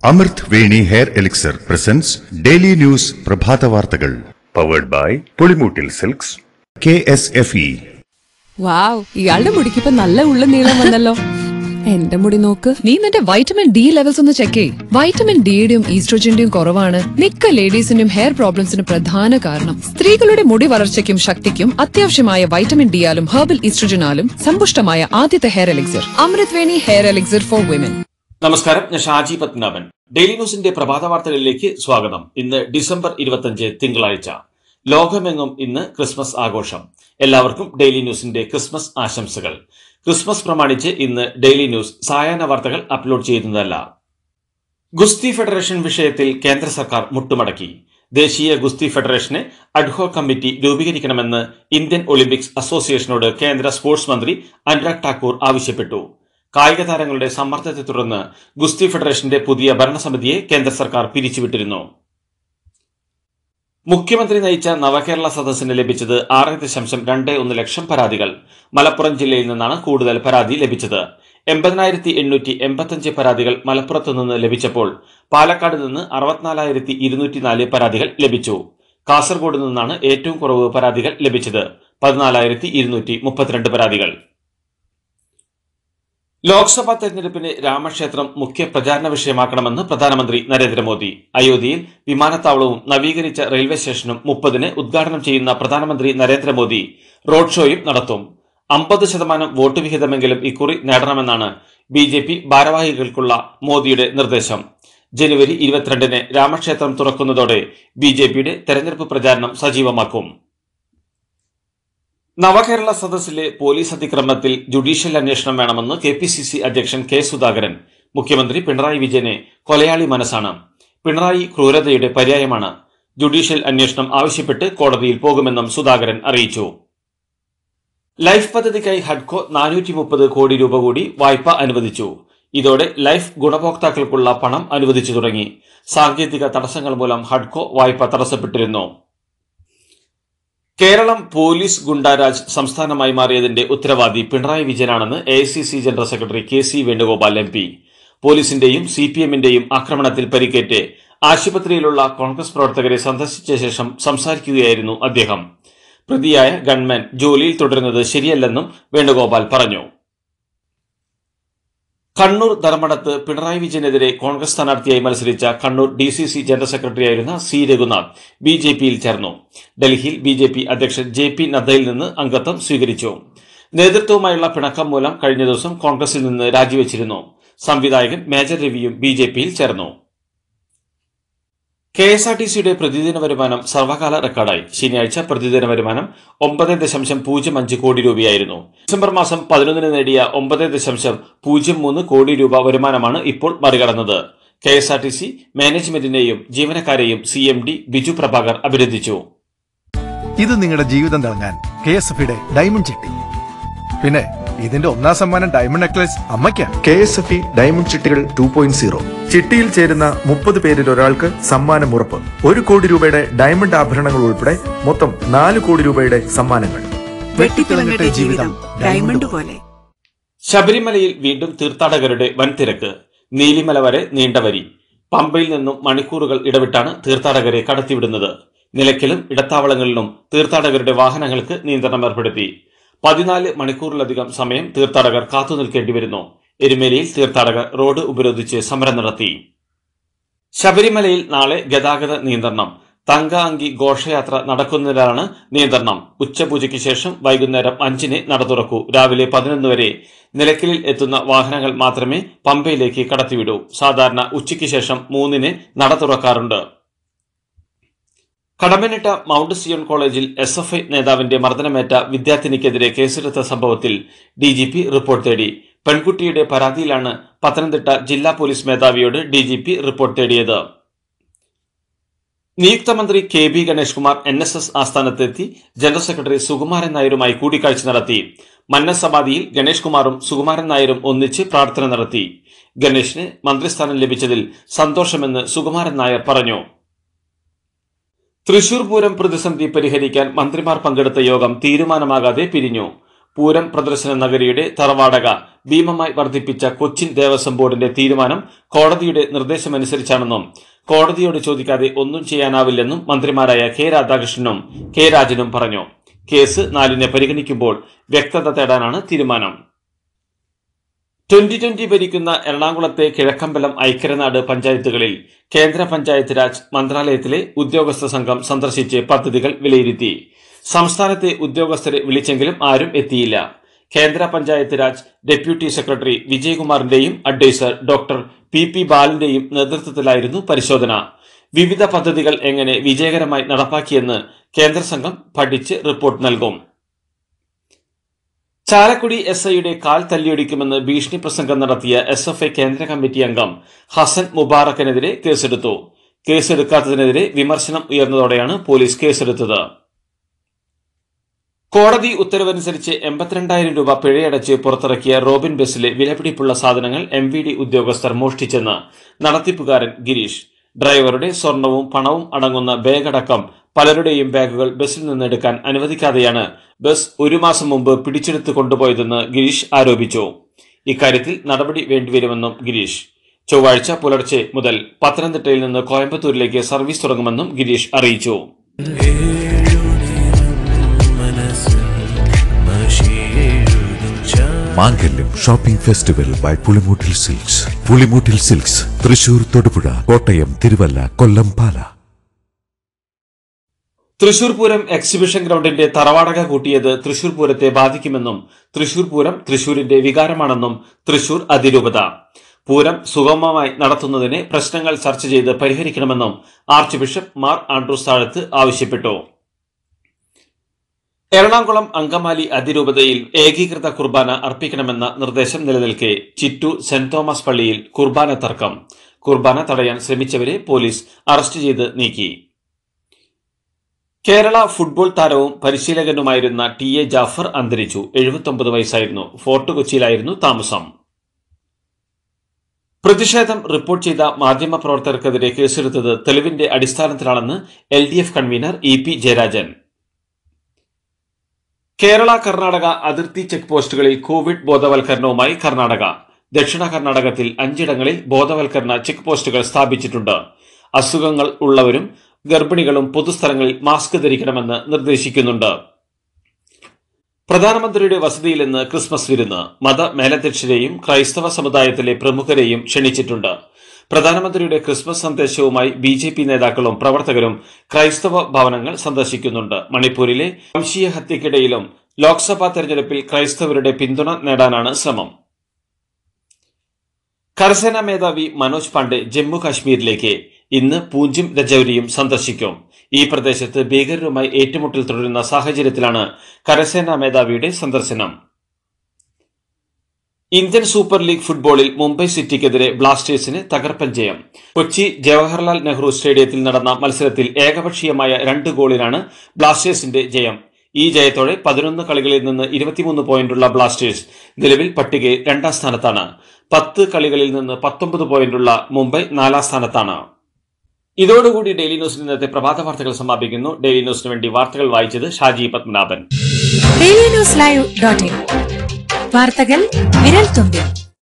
അമൃത് Veni hair elixir presents daily news പ്രഭാത വാർത്തകൾ powered by Pulimoottil silks K S F E wow ഇയാളുടെ മുടിക്കിപ്പോ നല്ല ഉള്ള നീളം വന്നല്ലോ എന്റെ മുടി നോക്ക് നീ നിന്റെ വൈറ്റമിൻ ഡി ലെവൽസ് ഒന്ന് ചെക്ക് ചെയ് വൈറ്റമിൻ ഡിയുടെയും ഈസ്ട്രോജന്റെയും കുറവാണ് മിക്ക ലേഡീസിന്റെയും ഹെയർ പ്രോബ്ലംസിന് പ്രധാന കാരണം സ്ത്രീകളുടെ മുടി വളർച്ചയ്ക്കും ശക്തിക്കും അത്യാവശ്യമായ വൈറ്റമിൻ ഡിയാലും ഹെർബൽ ഈസ്ട്രോജനാലും സമ്പുഷ്ടമായ ആദ്യത്തെ hair elixir Amrit Veni hair elixir for women നമസ്കാരം ഞാൻ ഷാജി പത്മനാഭൻ ഡെയിലി ന്യൂസിന്റെ പ്രഭാത വാർത്തകളിലേക്ക് സ്വാഗതം ഇന്ന് ഡിസംബർ ഇരുപത്തഞ്ച് തിങ്കളാഴ്ച ലോകമെങ്ങും ഇന്ന് ക്രിസ്മസ് ആഘോഷം എല്ലാവർക്കും ഡെയിലി ന്യൂസിന്റെ ക്രിസ്മസ് ആശംസകൾ ക്രിസ്മസ് പ്രമാണിച്ച് ഇന്ന് ഡെയിലി ന്യൂസ് സായാഹ്ന വാർത്തകൾ അപ്ലോഡ് ചെയ്യുന്നതല്ല ഗുസ്തി ഫെഡറേഷൻ വിഷയത്തിൽ കേന്ദ്ര സർക്കാർ മുട്ടുമടക്കി ദേശീയ ഗുസ്തി ഫെഡറേഷന് അഡ്ഹോ കമ്മിറ്റി രൂപീകരിക്കണമെന്ന് ഇന്ത്യൻ ഒളിമ്പിക്സ് അസോസിയേഷനോട് കേന്ദ്ര സ്പോർട്സ് മന്ത്രി അനുരാഗ് ഠാക്കൂർ ആവശ്യപ്പെട്ടു കായിക താരങ്ങളുടെ സമ്മർദ്ദത്തെ തുടർന്ന് ഗുസ്തി ഫെഡറേഷന്റെ പുതിയ ഭരണസമിതിയെ കേന്ദ്ര സർക്കാർ പിരിച്ചുവിട്ടിരുന്നു മുഖ്യമന്ത്രി നയിച്ച നവകേരള സദസ്സിന് ലഭിച്ചത് ആറ് ദശാംശം രണ്ട് ഒന്ന് ലക്ഷം പരാതികൾ മലപ്പുറം ജില്ലയിൽ നിന്നാണ് കൂടുതൽ പരാതി ലഭിച്ചത് എൺപതിനായിരത്തി എണ്ണൂറ്റി എൺപത്തഞ്ച് പരാതികൾ മലപ്പുറത്തു നിന്ന് ലഭിച്ചപ്പോൾ പാലക്കാട് നിന്ന് അറുപത്തിനാലായിരത്തി ഇരുന്നൂറ്റിനാല് പരാതികൾ ലഭിച്ചു കാസർഗോഡ് നിന്നാണ് ഏറ്റവും കുറവ് പരാതികൾ ലഭിച്ചത് പതിനാലായിരത്തി ഇരുന്നൂറ്റി മുപ്പത്തിരണ്ട് പരാതികൾ ലോക്സഭാ തെരഞ്ഞെടുപ്പിന് രാമക്ഷേത്രം മുഖ്യ പ്രചാരണ വിഷയമാക്കണമെന്ന് പ്രധാനമന്ത്രി നരേന്ദ്രമോദി അയോധ്യയിൽ വിമാനത്താവളവും നവീകരിച്ച റെയിൽവേ സ്റ്റേഷനും മുപ്പതിന് ഉദ്ഘാടനം ചെയ്യുന്ന പ്രധാനമന്ത്രി നരേന്ദ്രമോദി റോഡ് ഷോയും നടത്തും അമ്പത് ശതമാനം വോട്ട് വിഹിതമെങ്കിലും ഇക്കുറി നേടണമെന്നാണ് ബി ജെ പി ഭാരവാഹികൾക്കുള്ള മോദിയുടെ നിർദ്ദേശം ജനുവരി ഇരുപത്തിരണ്ടിന് രാമക്ഷേത്രം തുറക്കുന്നതോടെ ബി ജെ പിയുടെ തെരഞ്ഞെടുപ്പ് പ്രചാരണം സജീവമാക്കും നവകേരള സദസ്സിലെ പോലീസ് അതിക്രമത്തിൽ ജുഡീഷ്യൽ അന്വേഷണം വേണമെന്ന് കെ പി സി സി അധ്യക്ഷൻ കെ സുധാകരൻ മുഖ്യമന്ത്രി പിണറായി വിജയനെ കൊലയാളി മനസ്സാണ് പിണറായി ക്രൂരതയുടെ പര്യായമാണ് ജുഡീഷ്യൽ അന്വേഷണം ആവശ്യപ്പെട്ട് കോടതിയിൽ പോകുമെന്നും സുധാകരൻ അറിയിച്ചു ലൈഫ് പദ്ധതിക്കായി ഹഡ്കോ നാനൂറ്റി മുപ്പത് കോടി രൂപ കൂടി വായ്പ അനുവദിച്ചു ഇതോടെ ലൈഫ് ഗുണഭോക്താക്കൾക്കുള്ള പണം അനുവദിച്ചു തുടങ്ങി സാങ്കേതിക തടസ്സങ്ങൾ മൂലം ഹഡ്കോ വായ്പ തടസ്സപ്പെട്ടിരുന്നു കേരളം പോലീസ് ഗുണ്ടാരാജ് സംസ്ഥാനമായി മാറിയതിന്റെ ഉത്തരവാദി പിണറായി വിജയനാണെന്ന് A general secretary K C Venugopal M P പോലീസിന്റെയും സി പി എമ്മിന്റെയും ആക്രമണത്തിൽ പരിക്കേറ്റ് ആശുപത്രിയിലുള്ള കോൺഗ്രസ് പ്രവർത്തകരെ സന്ദർശിച്ച ശേഷം സംസാരിക്കുകയായിരുന്നു അദ്ദേഹം പ്രതിയായ ഗൺമാൻ ജോലിയിൽ തുടരുന്നത് ശരിയല്ലെന്നും വേണുഗോപാൽ പറഞ്ഞു കണ്ണൂർ ധർമ്മടത്ത് പിണറായി വിജയനെതിരെ കോൺഗ്രസ് സ്ഥാനാർത്ഥിയായി മത്സരിച്ച Kannur D C C general സെക്രട്ടറിയായിരുന്ന സി രഘുനാഥ് ബി ജെ പിയിൽ ചേർന്നു ഡൽഹിയിൽ ബി ജെ പി അധ്യക്ഷൻ ജെ പി നദ്ദയിൽ നിന്ന് അംഗത്വം സ്വീകരിച്ചു നേതൃത്വവുമായുള്ള പിണക്കം മൂലം കഴിഞ്ഞ ദിവസം കോൺഗ്രസിൽ നിന്ന് രാജിവെച്ചിരുന്നു സംവിധായകൻ മേജർ രവിയും ബി ജെ പിയിൽ ചേർന്നു കെ എസ് ആർ ടി സിയുടെ പ്രതിദിന വരുമാനം സർവകാല റെക്കോർഡായി ശനിയാഴ്ച പ്രതിദിന വരുമാനം ഒമ്പത് ദശാംശം പൂജ്യം അഞ്ച് കോടി രൂപയായിരുന്നു ഡിസംബർ മാസം പതിനൊന്നിന് നേടിയ ഒമ്പത് ദശാംശം പൂജ്യം മൂന്ന് കോടി രൂപ വരുമാനമാണ് ഇപ്പോൾ മറികടന്നത് K S R T C മാനേജ്മെന്റിനെയും ജീവനക്കാരെയും C M D Biju Prabhakar അഭിനന്ദിച്ചു ഇത് നിങ്ങളുടെ ജീവിതം തിളങ്ങാൻ K S F diamond chitty പിന്നെ ഇതിന്റെ ഒന്നാം സമ്മാനം ഡയമണ്ട് നെക്ലസ് അമ്മയ്ക്കാണ് K S F E diamond ചിട്ടികൾ ടു പോയിന്റ് സീറോ ചിട്ടിയിൽ ചേരുന്ന മുപ്പത് പേരിൽ ഒരാൾക്ക് സമ്മാനം ഉറപ്പ് ഒരു കോടി രൂപയുടെ ഡയമണ്ട് ആഭരണങ്ങൾ ഉൾപ്പെടെ മൊത്തം നാല് കോടി രൂപയുടെ സമ്മാനങ്ങൾ വെട്ടിത്തിളങ്ങട്ടെ ജീവിതം ഡയമണ്ട് പോലെ ശബരിമലയിൽ വീണ്ടും തീർത്ഥാടകരുടെ വൻ തിരക്ക് നീലിമല വരെ നീണ്ട വരി പമ്പയിൽ നിന്നും മണിക്കൂറുകൾ ഇടവിട്ടാണ് തീർത്ഥാടകരെ കടത്തിവിടുന്നത് നിലയ്ക്കലും ഇടത്താവളങ്ങളിലും തീർത്ഥാടകരുടെ വാഹനങ്ങൾക്ക് നിയന്ത്രണം ഏർപ്പെടുത്തി പതിനാല് മണിക്കൂറിലധികം സമയം തീർത്ഥാടകർ കാത്തു നിൽക്കേണ്ടി വരുന്നു എരുമേലിയിൽ തീർത്ഥാടകർ റോഡ് ഉപരോധിച്ച് സമരം നടത്തി ശബരിമലയിൽ നാളെ ഗതാഗത നിയന്ത്രണം തങ്ക അങ്കി ഘോഷയാത്ര നടക്കുന്നതിനാണ് നിയന്ത്രണം ഉച്ചപൂജയ്ക്ക് ശേഷം വൈകുന്നേരം അഞ്ചിന് നട തുറക്കൂ രാവിലെ പതിനൊന്ന് വരെ നിലയ്ക്കലിൽ എത്തുന്ന വാഹനങ്ങൾ മാത്രമേ പമ്പയിലേക്ക് കടത്തിവിടൂ സാധാരണ ഉച്ചയ്ക്ക് ശേഷം മൂന്നിന് നട തുറക്കാറുണ്ട് കടമ്പനിട്ട മൗണ്ട് സിയോൺ കോളേജിൽ എസ് എഫ് ഐ നേതാവിന്റെ മർദ്ദനമേറ്റ വിദ്യാർത്ഥിനിക്കെതിരെ കേസെടുത്ത സംഭവത്തിൽ ഡി ജി പി റിപ്പോർട്ട് തേടി പെൺകുട്ടിയുടെ പരാതിയിലാണ് പത്തനംതിട്ട ജില്ലാ പോലീസ് മേധാവിയോട് ഡി ജി പി റിപ്പോർട്ട് തേടിയത് നിയുക്ത മന്ത്രി K B Ganesh Kumar N S S ആസ്ഥാനത്തെത്തി ജനറൽ സെക്രട്ടറി സുകുമാരൻ നായരുമായി കൂടിക്കാഴ്ച നടത്തി മന്നസമാധിയിൽ ഗണേഷ് കുമാറും സുകുമാരൻ നായരും ഒന്നിച്ച് പ്രാർത്ഥന നടത്തി ഗണേഷിന് മന്ത്രിസ്ഥാനം ലഭിച്ചതിൽ സന്തോഷമെന്ന് സുകുമാരൻ നായർ പറഞ്ഞു തൃശൂർ പൂരം പ്രതിസന്ധി പരിഹരിക്കാൻ മന്ത്രിമാർ പങ്കെടുത്ത യോഗം തീരുമാനമാകാതെ പിരിഞ്ഞു പൂരം പ്രദർശന നഗരിയുടെ തറവാടക ഭീമമായി വർദ്ധിപ്പിച്ച കൊച്ചിൻ ദേവസ്വം ബോർഡിന്റെ തീരുമാനം കോടതിയുടെ നിർദ്ദേശമനുസരിച്ചാണെന്നും കോടതിയോട് ചോദിക്കാതെ ഒന്നും ചെയ്യാനാവില്ലെന്നും മന്ത്രിമാരായ കെ രാധാകൃഷ്ണനും കെ രാജനും പറഞ്ഞു കേസ് നാലിനെ പരിഗണിക്കുമ്പോൾ വ്യക്തത തേടാനാണ് തീരുമാനം ട്വന്റി ട്വന്റി ഭരിക്കുന്ന എറണാകുളത്തെ കിഴക്കമ്പലം ഐക്യരനാട് പഞ്ചായത്തുകളിൽ കേന്ദ്ര പഞ്ചായത്ത് രാജ് മന്ത്രാലയത്തിലെ ഉദ്യോഗസ്ഥ സംഘം സന്ദർശിച്ച് പദ്ധതികൾ വിലയിരുത്തി സംസ്ഥാനത്തെ ഉദ്യോഗസ്ഥരെ വിളിച്ചെങ്കിലും ആരും എത്തിയില്ല കേന്ദ്ര പഞ്ചായത്ത് രാജ് ഡെപ്യൂട്ടി സെക്രട്ടറി വിജയകുമാറിന്റെയും അഡ്വൈസർ ഡോക്ടർ പി പി ബാലന്റെയും നേതൃത്വത്തിലായിരുന്നു പരിശോധന വിവിധ പദ്ധതികൾ എങ്ങനെ വിജയകരമായി നടപ്പാക്കിയെന്ന് കേന്ദ്ര സംഘം പഠിച്ച് റിപ്പോർട്ട് നൽകും ചാലക്കുടി എസ് ഐയുടെ കാൽ തല്ലിയൊടിക്കുമെന്ന് ഭീഷണി പ്രസംഗം നടത്തിയ എസ് എഫ് ഐ കേന്ദ്ര കമ്മിറ്റി അംഗം ഹസൻ മുബാറക്കിനെതിരെ കേസെടുത്തു കേസെടുക്കാത്തതിനെതിരെ വിമർശനം ഉയർന്നതോടെയാണ് പോലീസ് കേസെടുത്തത് കോടതി ഉത്തരവനുസരിച്ച് എൺപത്തിരണ്ടായിരം രൂപ പിഴയടച്ച് പുറത്തിറക്കിയ റോബിൻ ബസ്സിലെ വിലപിടിപ്പുള്ള സാധനങ്ങൾ എം വി ഡി ഉദ്യോഗസ്ഥർ മോഷ്ടിച്ചെന്ന് നടത്തിപ്പുകാരൻ ഗിരീഷ് ഡ്രൈവറുടെ സ്വർണവും പണവും അടങ്ങുന്ന ബാഗടക്കം പലരുടെയും ബാഗുകൾ ബസ്സിൽ നിന്ന് എടുക്കാൻ അനുവദിക്കാതെയാണ് ബസ് ഒരു മാസം മുമ്പ് പിടിച്ചെടുത്ത് കൊണ്ടുപോയതെന്ന് ഗിരീഷ് ആരോപിച്ചു ഇക്കാര്യത്തിൽ നടപടി വേണ്ടിവരുമെന്നും ഗിരീഷ് ചൊവ്വാഴ്ച പുലർച്ചെ മുതൽ പത്തനംതിട്ടയിൽ നിന്ന് കോയമ്പത്തൂരിലേക്ക് സർവീസ് തുടങ്ങുമെന്നും ഗിരീഷ് അറിയിച്ചു Mangalyam shopping festival by Pulimoottil silks Pulimoottil silks Thrissur Thodupuzha Kottayam Thiruvalla Kollam Pala Thrissur Pooram exhibition ഗ്രൗണ്ടിന്റെ തറവാടക കൂട്ടിയത് തൃശൂർ പൂരത്തെ ബാധിക്കുമെന്നും തൃശൂർ പൂരം തൃശൂരിന്റെ വികാരമാണെന്നും തൃശൂർ അതിരൂപത പൂരം സുഗമമായി നടത്തുന്നതിന് പ്രശ്നങ്ങൾ ചർച്ച ചെയ്ത് പരിഹരിക്കണമെന്നും archbishop Mar Andrews Thazhath ആവശ്യപ്പെട്ടു എറണാകുളം അങ്കമാലി അതിരൂപതയിൽ ഏകീകൃത കുർബാന അർപ്പിക്കണമെന്ന നിർദ്ദേശം നിലനിൽക്കെ ചിറ്റു സെന്റ് തോമസ് പള്ളിയിൽ കുർബാന തർക്കം കുർബാന തടയാൻ ശ്രമിച്ചവരെ പോലീസ് അറസ്റ്റ് ചെയ്ത് നീക്കി കേരള ഫുട്ബോൾ താരവും പരിശീലകനുമായിരുന്ന ടി എ ജാഫർ അന്തരിച്ചു എഴുപത്തൊമ്പത് വയസ്സായിരുന്നു ഫോർട്ട് കൊച്ചിയിലായിരുന്നു താമസം പ്രതിഷേധം റിപ്പോർട്ട് ചെയ്ത മാധ്യമപ്രവർത്തകർക്കെതിരെ കേസെടുത്തത് തെളിവിന്റെ അടിസ്ഥാനത്തിലാണെന്ന് L D F convener E P Jayarajan Kerala Karnataka അതിർത്തി ചെക്ക് പോസ്റ്റുകളിൽ കോവിഡ് ബോധവൽക്കരണവുമായി കർണാടക ദക്ഷിണ കർണാടകത്തിൽ അഞ്ചിടങ്ങളിൽ ബോധവൽക്കരണ ചെക്ക് പോസ്റ്റുകൾ സ്ഥാപിച്ചിട്ടുണ്ട് അസുഖങ്ങൾ ഉള്ളവരും ഗർഭിണികളും പൊതുസ്ഥലങ്ങളിൽ മാസ്ക് ധരിക്കണമെന്ന് നിർദ്ദേശിക്കുന്നുണ്ട് പ്രധാനമന്ത്രിയുടെ വസതിയിൽ ഇന്ന് ക്രിസ്മസ് വിരുന്ന് മത മേലധ്യക്ഷരെയും ക്രൈസ്തവ സമുദായത്തിലെ പ്രമുഖരെയും ക്ഷണിച്ചിട്ടുണ്ട് പ്രധാനമന്ത്രിയുടെ ക്രിസ്മസ് സന്ദേശവുമായി ബി ജെ പി നേതാക്കളും പ്രവർത്തകരും ക്രൈസ്തവ ഭവനങ്ങൾ സന്ദർശിക്കുന്നുണ്ട് മണിപ്പൂരിലെ വംശീയ ഹത്യക്കിടയിലും ലോക്സഭാ തെരഞ്ഞെടുപ്പിൽ ക്രൈസ്തവരുടെ പിന്തുണ നേടാനാണ് ശ്രമം കരസേനാ മേധാവി മനോജ് പാണ്ഡെ ജമ്മു കാശ്മീരിലേക്ക് ഇന്ന് പൂഞ്ചും രജൌരിയും സന്ദർശിക്കും ഈ പ്രദേശത്ത് ഭീകരരുമായി ഏറ്റുമുട്ടൽ തുടരുന്ന സാഹചര്യത്തിലാണ് കരസേനാ മേധാവിയുടെ സന്ദർശനം ഇന്ത്യൻ സൂപ്പർ ലീഗ് ഫുട്ബോളിൽ മുംബൈ സിറ്റിക്കെതിരെ ബ്ലാസ്റ്റേഴ്സിന് തകർപ്പൻ ജയം കൊച്ചി ജവഹർലാൽ നെഹ്റു സ്റ്റേഡിയത്തിൽ നടന്ന മത്സരത്തിൽ ഏകപക്ഷീയമായ രണ്ട് ഗോളിനാണ് ബ്ലാസ്റ്റേഴ്സിന്റെ ജയം ഈ ജയത്തോടെ പതിനൊന്ന് കളികളിൽ നിന്ന് ഇരുപത്തിമൂന്ന് പോയിന്റുള്ള ബ്ലാസ്റ്റേഴ്സ് നിലവിൽ പട്ടികയിൽ രണ്ടാം സ്ഥാനത്താണ് പത്ത് കളികളിൽ നിന്ന് പത്തൊമ്പത് പോയിന്റുള്ള മുംബൈ നാലാം സ്ഥാനത്താണ് ഇതോടുകൂടി ഡെയിലി ന്യൂസിൽ ഇന്നത്തെ പ്രഭാത വാർത്തകൾ സമാപിക്കുന്നു ഡെയിലി ന്യൂസിന് വേണ്ടി വാർത്തകൾ വായിച്ചത് Shaji Padmanabhan daily news live dot in വാർത്തകൾ വിരൽ തുമ്പിൽ